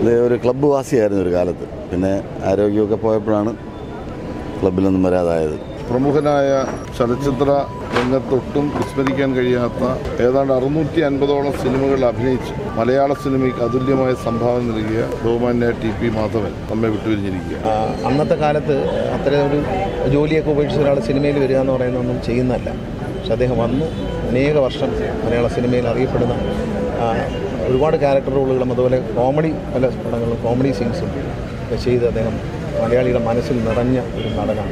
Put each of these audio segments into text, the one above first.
അദ്ദേഹം ഒരു ക്ലബ്ബ് വാസിയായിരുന്നു ഒരു കാലത്ത് പിന്നെ ആരോഗ്യമൊക്കെ പോയപ്പോഴാണ് ക്ലബിലൊന്നും വരാതായത് പ്രമുഖനായ ചലച്ചിത്ര രംഗത്തൊട്ടും വിസ്മരിക്കാൻ കഴിയാത്ത ഏതാണ്ട് അറുന്നൂറ്റി അൻപതോളം സിനിമകളിൽ അഭിനയിച്ച് മലയാള സിനിമയ്ക്ക് അതുല്യമായ സംഭാവന നൽകിയ ബഹുമാന്യ ടി പി മാധവൻ നമ്മെ വിട്ടുപിരിഞ്ഞിരിക്കുക ആ, അന്നത്തെ കാലത്ത് അത്തരം ഒരു ജോലിയൊക്കെ ഉപേക്ഷിച്ച് ഒരാൾ സിനിമയിൽ വരിക എന്ന് പറയുന്നതൊന്നും ചെയ്യുന്നതല്ല പക്ഷെ അദ്ദേഹം വന്നു അനേക വർഷം മലയാള സിനിമയിൽ അറിയപ്പെടുന്ന ആ, ഒരുപാട് ക്യാരക്ടർ റോളുകളും അതുപോലെ കോമഡി പല പടങ്ങളും കോമഡി സീൻസും ഒക്കെ ചെയ്ത് അദ്ദേഹം മലയാളിയുടെ മനസ്സിൽ നിറഞ്ഞ ഒരു നടനാണ്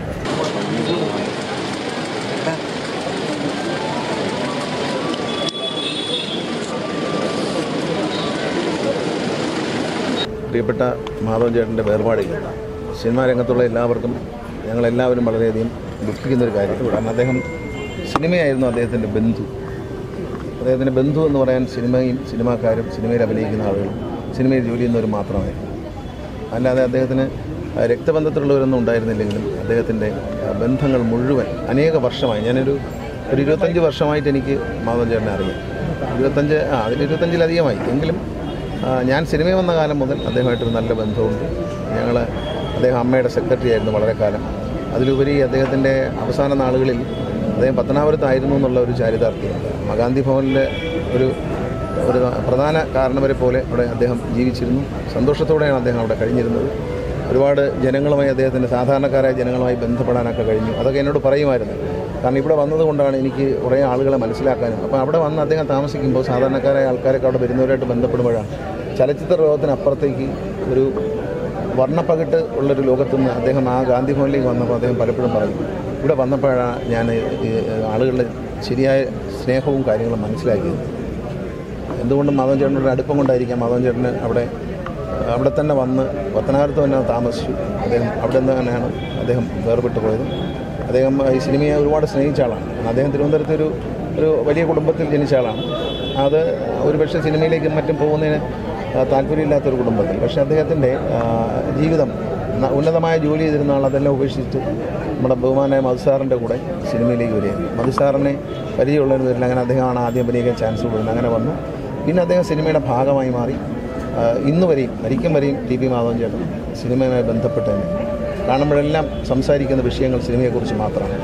പ്രിയപ്പെട്ട മാധവൻ ചേട്ടൻ്റെ വേർപാടിൽ സിനിമാ രംഗത്തുള്ള എല്ലാവർക്കും ഞങ്ങളെല്ലാവരും വളരെയധികം ദുഃഖിക്കുന്നൊരു കാര്യം കാരണം അദ്ദേഹം സിനിമയായിരുന്നു അദ്ദേഹത്തിൻ്റെ ബന്ധു അദ്ദേഹത്തിൻ്റെ ബന്ധു എന്ന് പറയാൻ സിനിമയും സിനിമാക്കാരും സിനിമയിൽ അഭിനയിക്കുന്ന ആളുകളും സിനിമയിൽ ജോലി ചെയ്യുന്നവരും മാത്രമായിരുന്നു അല്ലാതെ അദ്ദേഹത്തിന് ആ, രക്തബന്ധത്തിലുള്ളവരൊന്നും ഉണ്ടായിരുന്നില്ലെങ്കിലും അദ്ദേഹത്തിൻ്റെ ആ, ബന്ധങ്ങൾ മുഴുവൻ അനേക വർഷമായി ഞാനൊരു ഒരു ഇരുപത്തഞ്ച് വർഷമായിട്ട് എനിക്ക് മാധവൻ ചേട്ടനെ അറിയാം ഇരുപത്തഞ്ച് ആ അതിൽ ഇരുപത്തഞ്ചിലധികമായി എങ്കിലും ആ, ഞാൻ സിനിമയിൽ വന്ന കാലം മുതൽ അദ്ദേഹമായിട്ടൊരു നല്ല ബന്ധമുണ്ട് ഞങ്ങൾ അദ്ദേഹം അമ്മയുടെ സെക്രട്ടറി ആയിരുന്നു വളരെ കാലം അതിലുപരി അദ്ദേഹത്തിൻ്റെ അവസാന നാളുകളിൽ അദ്ദേഹം പത്തനാപുരത്തായിരുന്നു എന്നുള്ള ഒരു ചാരിതാർത്ഥ്യമുണ്ട് ഗാന്ധി ഭവനിലെ ഒരു ഒരു പ്രധാന കാരണവരെ പോലെ അവിടെ അദ്ദേഹം ജീവിച്ചിരുന്നു സന്തോഷത്തോടെയാണ് അദ്ദേഹം അവിടെ കഴിഞ്ഞിരുന്നത് ഒരുപാട് ജനങ്ങളുമായി അദ്ദേഹത്തിൻ്റെ സാധാരണക്കാരായ ജനങ്ങളുമായി ബന്ധപ്പെടാനൊക്കെ കഴിഞ്ഞു അതൊക്കെ എന്നോട് പറയുമായിരുന്നു കാരണം ഇവിടെ വന്നതുകൊണ്ടാണ് എനിക്ക് കുറേ ആളുകളെ മനസ്സിലാക്കാനും അപ്പോൾ അവിടെ വന്ന് അദ്ദേഹം താമസിക്കുമ്പോൾ സാധാരണക്കാരായ ആൾക്കാരൊക്കെ അവിടെ വരുന്നവരായിട്ട് ബന്ധപ്പെടുമ്പോഴാണ് ചലച്ചിത്ര ലോകത്തിനപ്പുറത്തേക്ക് ഒരു വർണ്ണപ്പകിട്ട് ഉള്ളൊരു ലോകത്തു നിന്ന് അദ്ദേഹം ആ ഗാന്ധി ഭവനിലേക്ക് വന്നപ്പോൾ അദ്ദേഹം പലപ്പോഴും പറയും ഇവിടെ വന്നപ്പോഴാണ് ഞാൻ ഈ ആളുകളുടെ ശരിയായ സ്നേഹവും കാര്യങ്ങളും മനസ്സിലാക്കിയത് എന്തുകൊണ്ടും മാധവൻ ചേട്ടനോട് അടുപ്പം കൊണ്ടായിരിക്കാം മാധവൻ ചേട്ടന് അവിടെ അവിടെ തന്നെ വന്ന് പത്തനാപുരത്ത് തന്നെ താമസിച്ചു അദ്ദേഹം അവിടെ നിന്ന് തന്നെയാണ് അദ്ദേഹം വേർപെട്ട് പോയത് അദ്ദേഹം ഈ സിനിമയെ ഒരുപാട് സ്നേഹിച്ച ആളാണ് അദ്ദേഹം തിരുവനന്തപുരത്ത് ഒരു ഒരു വലിയ കുടുംബത്തിൽ ജനിച്ച ആളാണ് അത് ഒരു പക്ഷേ സിനിമയിലേക്കും മറ്റും പോകുന്നതിന് ആ, താല്പര്യമില്ലാത്തൊരു കുടുംബത്തിൽ പക്ഷേ അദ്ദേഹത്തിൻ്റെ ആ, ജീവിതം ന- ഉന്നതമായ ജോലി ചെയ്തിരുന്ന ആൾ അതെല്ലാം ഉപേക്ഷിച്ചിട്ട് നമ്മുടെ ബഹുമാനായ മധുസാറിൻ്റെ കൂടെ സിനിമയിലേക്ക് വരികയാണ് മധുസാറിനെ പരിചയമുള്ളതിന് പേരിൽ അങ്ങനെ അദ്ദേഹമാണ് ആദ്യം അഭിനയിക്കാൻ ചാൻസ് കൊടുക്കുന്നത് അങ്ങനെ വന്നു പിന്നെ അദ്ദേഹം സിനിമയുടെ ഭാഗമായി മാറി ആ, ഇന്ന് വരെയും മരിക്കും വരെയും ടി പി മാധവൻ ചേട്ടൻ സിനിമയുമായി ബന്ധപ്പെട്ട് തന്നെ കാണുമ്പോഴെല്ലാം സംസാരിക്കുന്ന വിഷയങ്ങൾ സിനിമയെക്കുറിച്ച് മാത്രമാണ്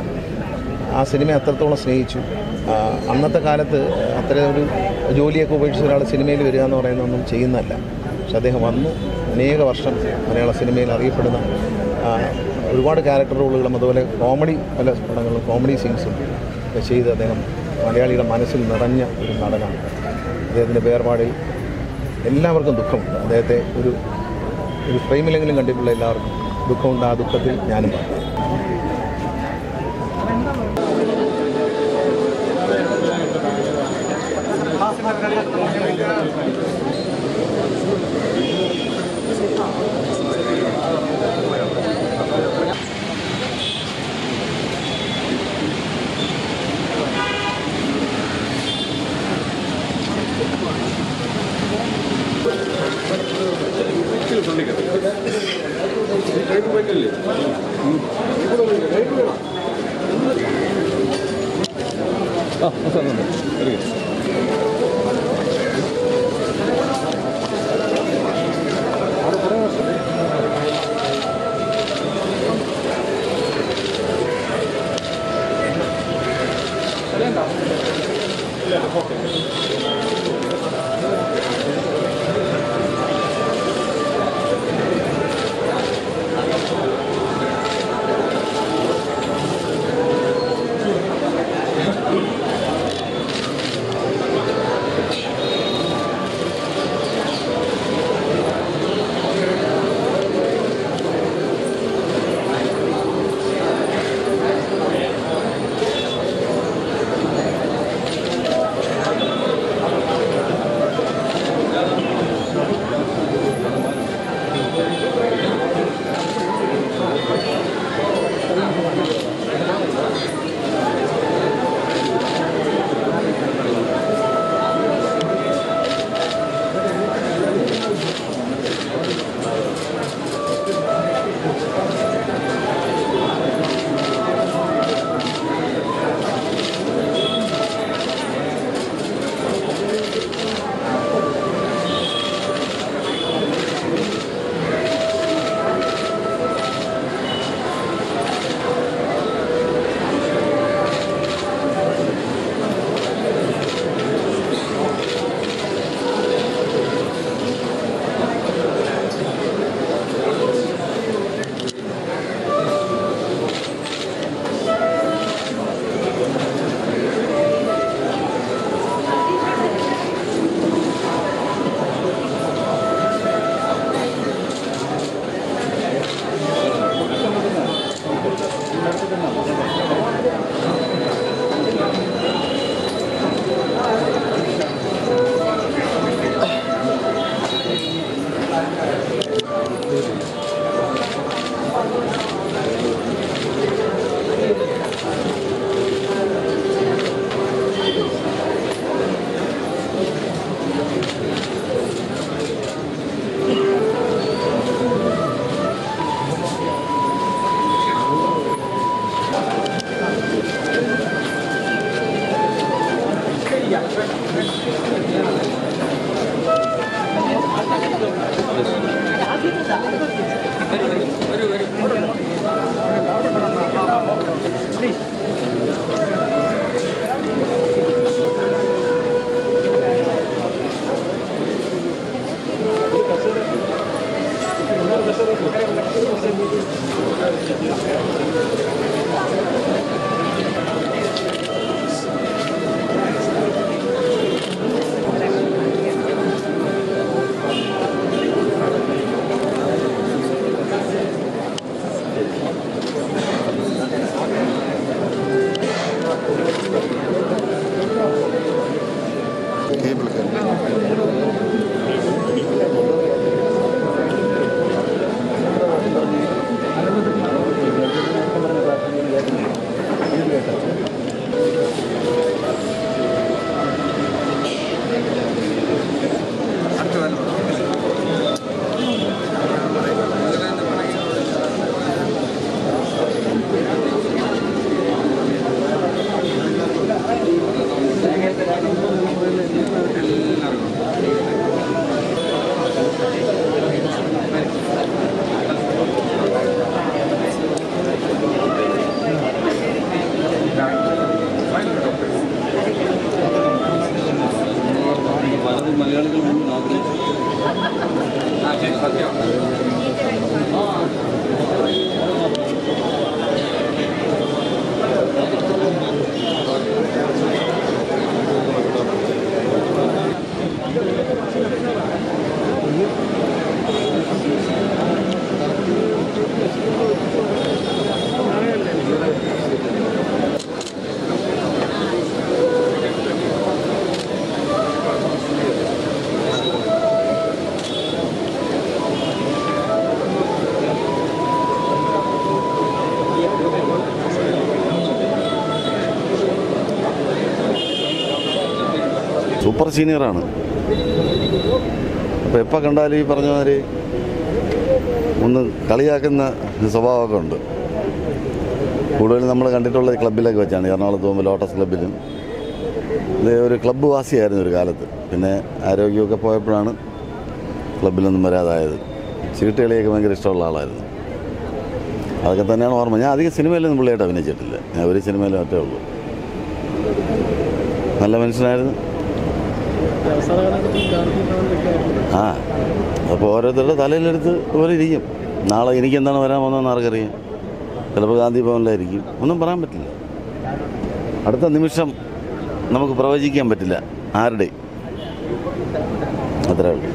ആ സിനിമ അത്രത്തോളം സ്നേഹിച്ചു ആ, അന്നത്തെ കാലത്ത് അത്തരം ഒരു ജോലിയൊക്കെ ഉപേക്ഷിച്ച് ഒരാൾ സിനിമയിൽ വരിക എന്ന് പറയുന്നതൊന്നും ചെയ്യുന്നതല്ല പക്ഷെ അദ്ദേഹം വന്നു അനേക വർഷം മലയാള സിനിമയിൽ അറിയപ്പെടുന്ന ആ, ഒരുപാട് ക്യാരക്ടർ റോളുകളും അതുപോലെ കോമഡി പല പടങ്ങളും കോമഡി സീൻസും ഒക്കെ ചെയ്ത് അദ്ദേഹം മലയാളിയുടെ മനസ്സിൽ നിറഞ്ഞ ഒരു നടനാണ് അദ്ദേഹത്തിൻ്റെ വേർപാടിൽ എല്ലാവർക്കും ദുഃഖമുണ്ട് അദ്ദേഹത്തെ ഒരു ഒരു ഫ്രെയിമിലെങ്കിലും കണ്ടിട്ടുള്ള എല്ലാവർക്കും ദുഃഖമുണ്ട് ആ ദുഃഖത്തിൽ ഞാനും പറഞ്ഞു സൂപ്പർ സീനിയറാണ് അപ്പോൾ എപ്പോൾ കണ്ടാലും ഈ പറഞ്ഞ മാതിരി ഒന്ന് കളിയാക്കുന്ന സ്വഭാവമൊക്കെ ഉണ്ട് കൂടുതലും നമ്മൾ കണ്ടിട്ടുള്ള ക്ലബിലൊക്കെ വെച്ചാണ് എറണാകുളത്ത് പോകുമ്പോൾ ലോട്ടസ് ക്ലബിലും ഇത് ഒരു ക്ലബ്ബ് വാസിയായിരുന്നു ഒരു കാലത്ത് പിന്നെ ആരോഗ്യമൊക്കെ പോയപ്പോഴാണ് ക്ലബിലൊന്നും വരാതായത് ചീട്ടുകളിയൊക്കെ ഭയങ്കര ഇഷ്ടമുള്ള ആളായിരുന്നു അതൊക്കെ തന്നെയാണ് ഓർമ്മ ഞാൻ അധികം സിനിമയിലൊന്നും പുള്ളിയായിട്ട് അഭിനയിച്ചിട്ടില്ല ഞാൻ ഒരു സിനിമയിലും ഒറ്റേ ഉള്ളൂ നല്ല മനുഷ്യനായിരുന്നു ആ അപ്പോൾ ഓരോരുത്തരുടെ തലയിലെടുത്ത് പോലെ ഇരിക്കും നാളെ എനിക്ക് എന്താണ് വരാൻ പോകുന്നതെന്ന് ആർക്കറിയാം ചിലപ്പോൾ ഗാന്ധി ഭവനിലായിരിക്കും ഒന്നും പറയാൻ പറ്റില്ല അടുത്ത നിമിഷം നമുക്ക് പ്രവചിക്കാൻ പറ്റില്ല ആരുടെ അത്രേ ഉള്ളൂ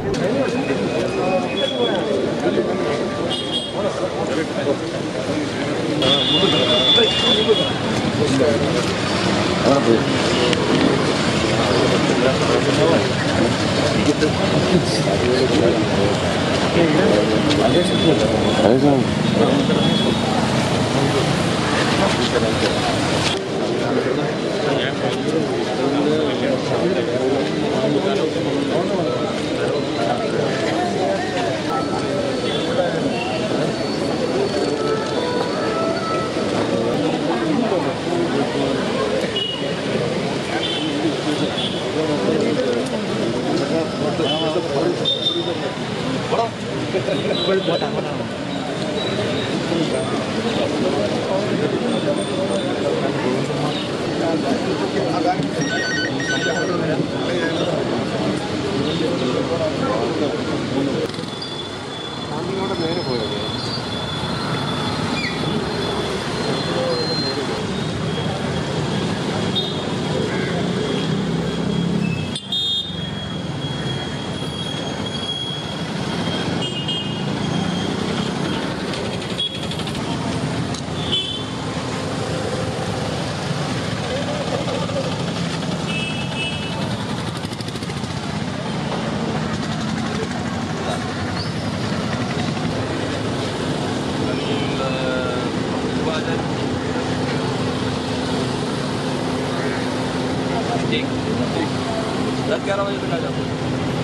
दस ग्यारह बजे तक आ जाते हैं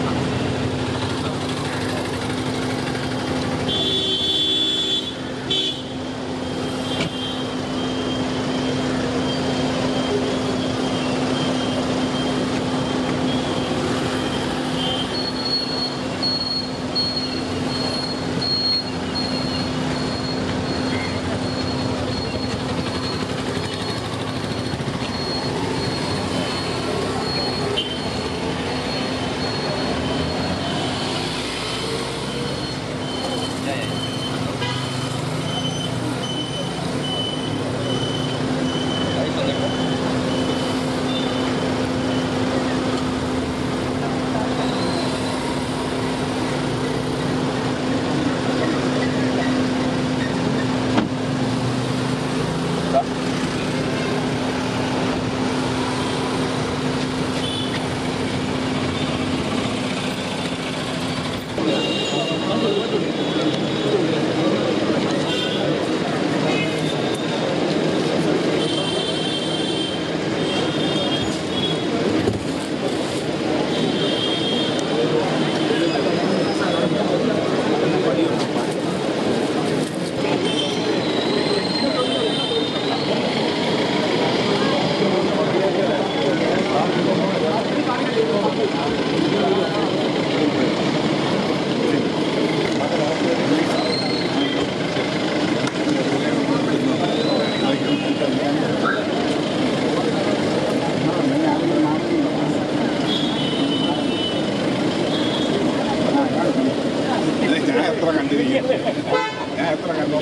ഞാൻ എത്ര കണ്ടിരിക്കും ഞാൻ എത്ര കണ്ടു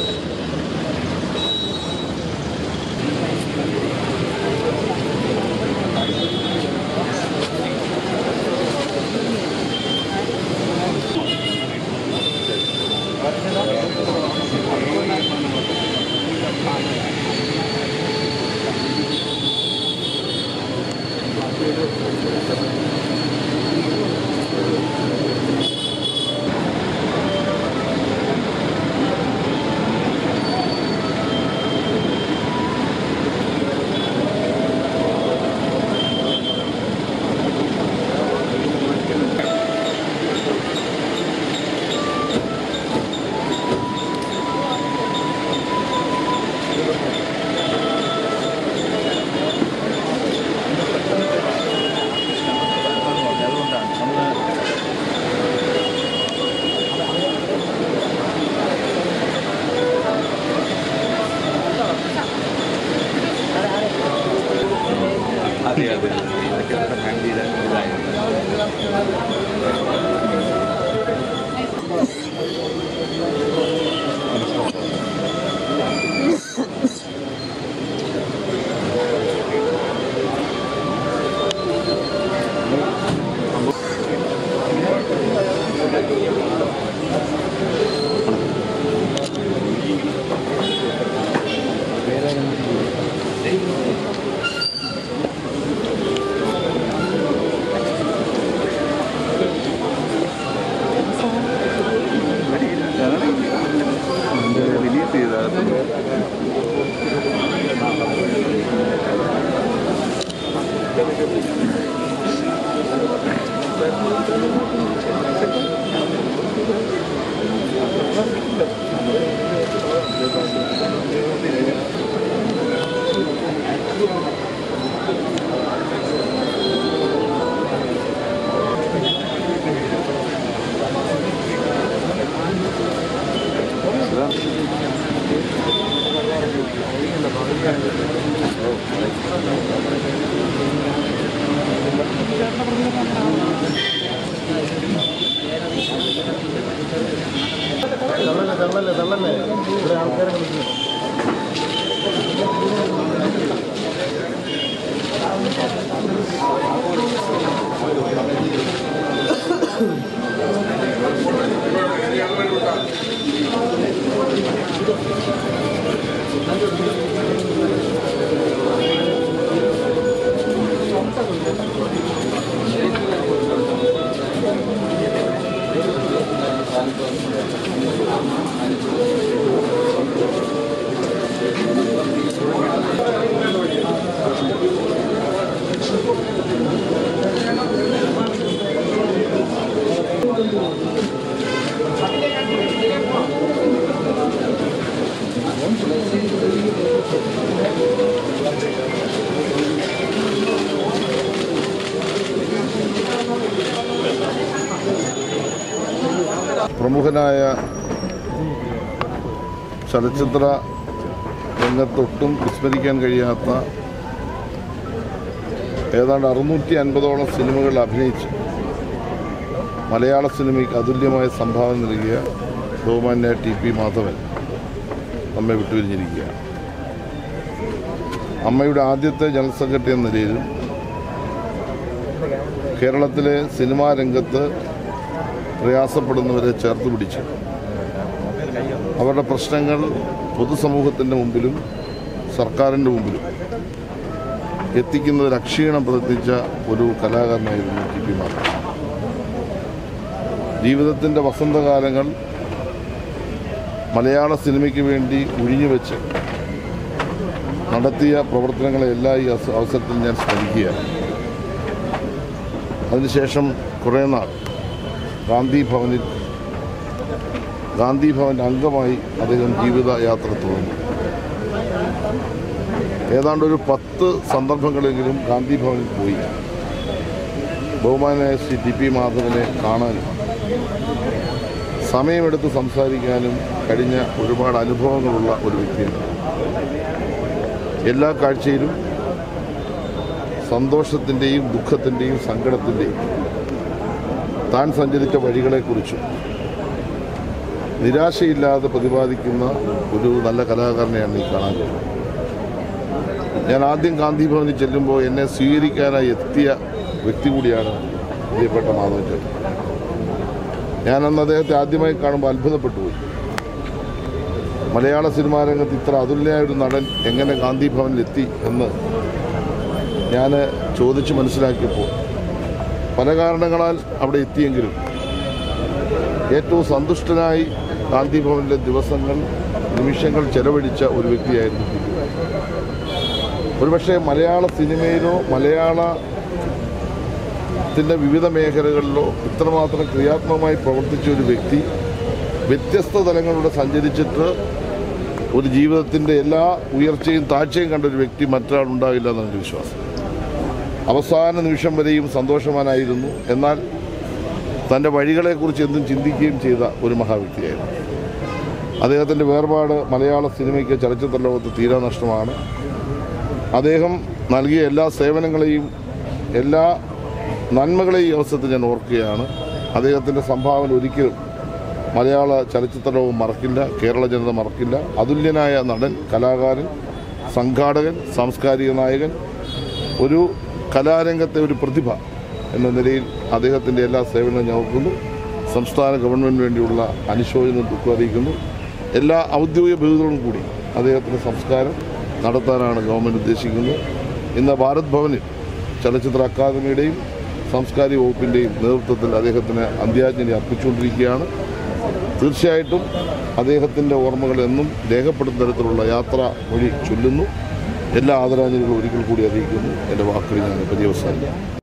ആ അതെ ഇതൊക്കെ അവരുടെ ഫാമിലിയുടെ ഇതായിരുന്നു റിലീസ് ചെയ്തത് പ്രമുഖനായ ചലച്ചിത്ര രംഗത്തൊട്ടും വിസ്മരിക്കാൻ കഴിയാത്ത ഏതാണ്ട് അറുന്നൂറ്റി അൻപതോളം സിനിമകളിൽ അഭിനയിച്ച് മലയാള സിനിമയ്ക്ക് അതുല്യമായ സംഭാവന നൽകിയ ബഹുമാന്യ ടി പി മാധവൻ നമ്മെ വിട്ടുപിരിഞ്ഞിരിക്കുകയാണ് അമ്മയുടെ ആദ്യത്തെ ജനറൽ സെക്രട്ടറി എന്ന നിലയിലും കേരളത്തിലെ സിനിമാ രംഗത്ത് പ്രയാസപ്പെടുന്നവരെ ചേർത്ത് പിടിച്ച് അവരുടെ പ്രശ്നങ്ങൾ പൊതുസമൂഹത്തിൻ്റെ മുമ്പിലും സർക്കാരിൻ്റെ മുമ്പിലും എത്തിക്കുന്നതിൽ അക്ഷീണം പ്രവർത്തിച്ച ഒരു കലാകാരനായിരുന്നു ടി പി മാധവൻ ജീവിതത്തിൻ്റെ വസന്തകാലങ്ങൾ മലയാള സിനിമയ്ക്ക് വേണ്ടി ഒഴിഞ്ഞുവെച്ച് നടത്തിയ പ്രവർത്തനങ്ങളെല്ലാം ഈ അവസ- അവസരത്തിൽ ഞാൻ സ്മരിക്കുകയാണ് അതിനുശേഷം കുറേ നാൾ ഗാന്ധി ഭവനിൽ ഗാന്ധി ഭവൻ്റെ അംഗമായി അദ്ദേഹം ജീവിതയാത്ര തുടർന്നു ഏതാണ്ട് ഒരു പത്ത് സന്ദർഭങ്ങളെങ്കിലും ഗാന്ധി ഭവനിൽ പോയി ബഹുമാനായ ശ്രീ ടി പി മാധവനെ കാണാനും സമയമെടുത്ത് സംസാരിക്കാനും കഴിഞ്ഞ ഒരുപാട് അനുഭവങ്ങളുള്ള ഒരു വ്യക്തിയാണ് എല്ലാ കാഴ്ചയിലും സന്തോഷത്തിൻ്റെയും ദുഃഖത്തിൻ്റെയും സങ്കടത്തിൻ്റെയും താൻ സഞ്ചരിച്ച വഴികളെക്കുറിച്ചും നിരാശയില്ലാതെ പ്രതിപാദിക്കുന്ന ഒരു നല്ല കലാകാരനെയാണ് ഈ കാണാൻ കഴിയുന്നത് ഞാൻ ആദ്യം ഗാന്ധി ഭവനിൽ ചെല്ലുമ്പോൾ എന്നെ സ്വീകരിക്കാനായി എത്തിയ വ്യക്തി കൂടിയാണ് പ്രിയപ്പെട്ട മാധവൻ ചേട്ടൻ ഞാൻ അന്ന് അദ്ദേഹത്തെ ആദ്യമായി കാണുമ്പോൾ അത്ഭുതപ്പെട്ടു പോയി മലയാള സിനിമാ രംഗത്ത് ഇത്ര അതുല്യനായ ഒരു നടൻ എങ്ങനെ ഗാന്ധി ഭവനിൽ എത്തി എന്ന് ഞാൻ ചോദിച്ച് മനസ്സിലാക്കിയപ്പോൾ പല കാരണങ്ങളാൽ അവിടെ എത്തിയെങ്കിലും ഏറ്റവും സന്തുഷ്ടനായി ഗാന്ധി ഭവനിലെ ദിവസങ്ങൾ നിമിഷങ്ങൾ ചെലവഴിച്ച ഒരു വ്യക്തിയായിരുന്നു ടി. പി. ഒരുപക്ഷെ മലയാള സിനിമയിലോ മലയാളത്തിൻ്റെ വിവിധ മേഖലകളിലോ ഇത്രമാത്രം ക്രിയാത്മകമായി പ്രവർത്തിച്ച ഒരു വ്യക്തി വ്യത്യസ്ത തലങ്ങളിലൂടെ സഞ്ചരിച്ചിട്ട് ഒരു ജീവിതത്തിൻ്റെ എല്ലാ ഉയർച്ചയും താഴ്ചയും കണ്ട ഒരു വ്യക്തി മറ്റൊരാളുണ്ടാവില്ല എന്നാണ് എൻ്റെ വിശ്വാസം അവസാന നിമിഷം വരെയും സന്തോഷവാനായിരുന്നു എന്നാൽ തൻ്റെ വഴികളെക്കുറിച്ച് എന്തും ചിന്തിക്കുകയും ചെയ്ത ഒരു മഹാവ്യക്തിയായിരുന്നു അദ്ദേഹത്തിൻ്റെ വേർപാട് മലയാള സിനിമയ്ക്ക് ചലച്ചിത്ര ലോകത്ത് തീരാനഷ്ടമാണ് അദ്ദേഹം നൽകിയ എല്ലാ സേവനങ്ങളെയും എല്ലാ നന്മകളെയും ഈ അവസരത്തിൽ ഞാൻ ഓർക്കുകയാണ് അദ്ദേഹത്തിൻ്റെ സംഭാവന ഒരിക്കലും മലയാള ചലച്ചിത്രലോകം മറക്കില്ല കേരള ജനത മറക്കില്ല അതുല്യനായ നടൻ കലാകാരൻ സംഘാടകൻ സാംസ്കാരിക നായകൻ ഒരു കലാരംഗത്തെ ഒരു പ്രതിഭ എന്ന നിലയിൽ അദ്ദേഹത്തിൻ്റെ എല്ലാ സേവനവും ഞാൻ ഓർക്കുന്നു സംസ്ഥാന ഗവൺമെൻറ്റിന് വേണ്ടിയുള്ള അനുശോചനം ദുഃഖം അറിയിക്കുന്നു എല്ലാ ഔദ്യോഗിക ബഹുതകളും കൂടി അദ്ദേഹത്തിൻ്റെ സംസ്കാരം നടത്താനാണ് ഗവൺമെൻറ് ഉദ്ദേശിക്കുന്നത് ഇന്ന് ഭാരത് ഭവനിൽ ചലച്ചിത്ര അക്കാദമിയുടെയും സാംസ്കാരിക വകുപ്പിൻ്റെയും നേതൃത്വത്തിൽ അദ്ദേഹത്തിന് അന്ത്യാഞ്ജലി അർപ്പിച്ചുകൊണ്ടിരിക്കുകയാണ് തീർച്ചയായിട്ടും അദ്ദേഹത്തിൻ്റെ ഓർമ്മകൾ എന്നും രേഖപ്പെടുത്തുന്ന തരത്തിലുള്ള യാത്ര വഴി ചൊല്ലുന്നു എല്ലാ ആദരാഞ്ജലികളും ഒരിക്കൽ കൂടി അറിയിക്കുന്നു എൻ്റെ വാക്കുകൾ ഞാൻ പര്യവസാനിക്കുന്നു